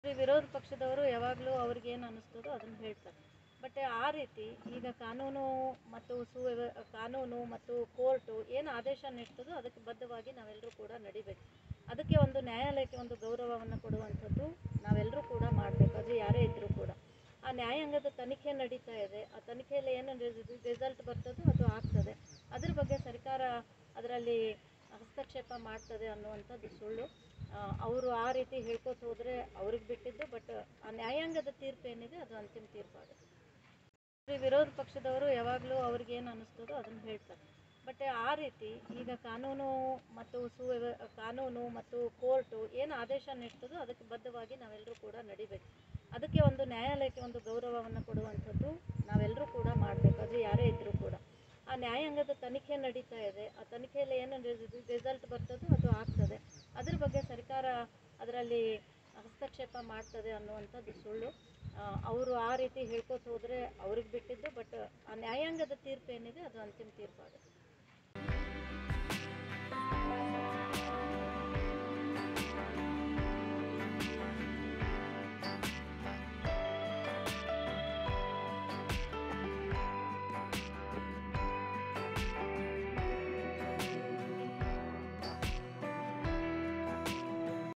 ವಿರೋಧ ಪಕ್ಷದವರು ಯಾವಾಗಲೂ ಅವ್ರಿಗೆ ಏನು ಅನ್ನಿಸ್ತದೋ ಅದನ್ನು ಹೇಳ್ತಾರೆ ಬಟ್ ಆ ರೀತಿ ಈಗ ಕಾನೂನು ಮತ್ತು ಸುವ್ಯವ ಕಾನೂನು ಮತ್ತು ಕೋರ್ಟು ಏನು ಆದೇಶ ನೀಡ್ತದೋ ಅದಕ್ಕೆ ಬದ್ಧವಾಗಿ ನಾವೆಲ್ಲರೂ ಕೂಡ ನಡಿಬೇಕು ಅದಕ್ಕೆ ಒಂದು ನ್ಯಾಯಾಲಯಕ್ಕೆ ಒಂದು ಗೌರವವನ್ನು ಕೊಡುವಂಥದ್ದು ನಾವೆಲ್ಲರೂ ಕೂಡ ಮಾಡಬೇಕು ಅದು ಯಾರೇ ಇದ್ದರೂ ಕೂಡ ಆ ನ್ಯಾಯಾಂಗದ ತನಿಖೆ ನಡೀತಾ ಇದೆ ಆ ತನಿಖೆಯಲ್ಲಿ ಏನು ರಿಸಲ್ಟ್ ಬರ್ತದೋ ಅದು ಆಗ್ತದೆ ಅದ್ರ ಬಗ್ಗೆ ಸರ್ಕಾರ ಅದರಲ್ಲಿ ಹಸ್ತಕ್ಷೇಪ ಮಾಡ್ತದೆ ಅನ್ನುವಂಥದ್ದು ಸುಳ್ಳು ಅವರು ಆ ರೀತಿ ಹೇಳ್ಕೊತ ಹೋದರೆ ಅವ್ರಿಗೆ ಬಿಟ್ಟಿದ್ದು ಬಟ್ ಆ ನ್ಯಾಯಾಂಗದ ತೀರ್ಪು ಏನಿದೆ ಅದು ಅಂತಿಮ ತೀರ್ಪಾಗುತ್ತೆ ವಿರೋಧ ಪಕ್ಷದವರು ಯಾವಾಗಲೂ ಅವ್ರಿಗೆ ಏನು ಅನ್ನಿಸ್ತದೋ ಅದನ್ನು ಹೇಳ್ತಾರೆ ಬಟ್ ಆ ರೀತಿ ಈಗ ಕಾನೂನು ಮತ್ತು ಸುವ್ಯವ ಕಾನೂನು ಮತ್ತು ಕೋರ್ಟು ಏನು ಆದೇಶ ನೀಡ್ತದೋ ಅದಕ್ಕೆ ಬದ್ಧವಾಗಿ ನಾವೆಲ್ಲರೂ ಕೂಡ ನಡಿಬೇಕು ಅದಕ್ಕೆ ಒಂದು ನ್ಯಾಯಾಲಯಕ್ಕೆ ಒಂದು ಗೌರವವನ್ನು ಕೊಡುವಂಥದ್ದು ನಾವೆಲ್ಲರೂ ಕೂಡ ಮಾಡಬೇಕು ಅದು ಯಾರೇ ಇದ್ದರೂ ಕೂಡ ಆ ನ್ಯಾಯಾಂಗದ ತನಿಖೆ ನಡೀತಾ ಇದೆ ಆ ತನಿಖೆಯಲ್ಲಿ ಏನು ರಿಸಲ್ಟ್ ಬರ್ತದೋ ಅದು ಆಗ್ತದೆ ಅದ್ರ ಬಗ್ಗೆ ಸರ್ಕಾರ ಅದರಲ್ಲಿ ಹಸ್ತಕ್ಷೇಪ ಮಾಡ್ತದೆ ಅನ್ನುವಂಥದ್ದು ಸುಳ್ಳು ಅವರು ಆ ರೀತಿ ಹೇಳ್ಕೊತ ಹೋದರೆ ಅವ್ರಿಗೆ ಬಿಟ್ಟಿದ್ದು ಬಟ್ ಆ ನ್ಯಾಯಾಂಗದ ತೀರ್ಪು ಏನಿದೆ ಅದು ಅಂತಿಮ ತೀರ್ಪಾಗುತ್ತೆ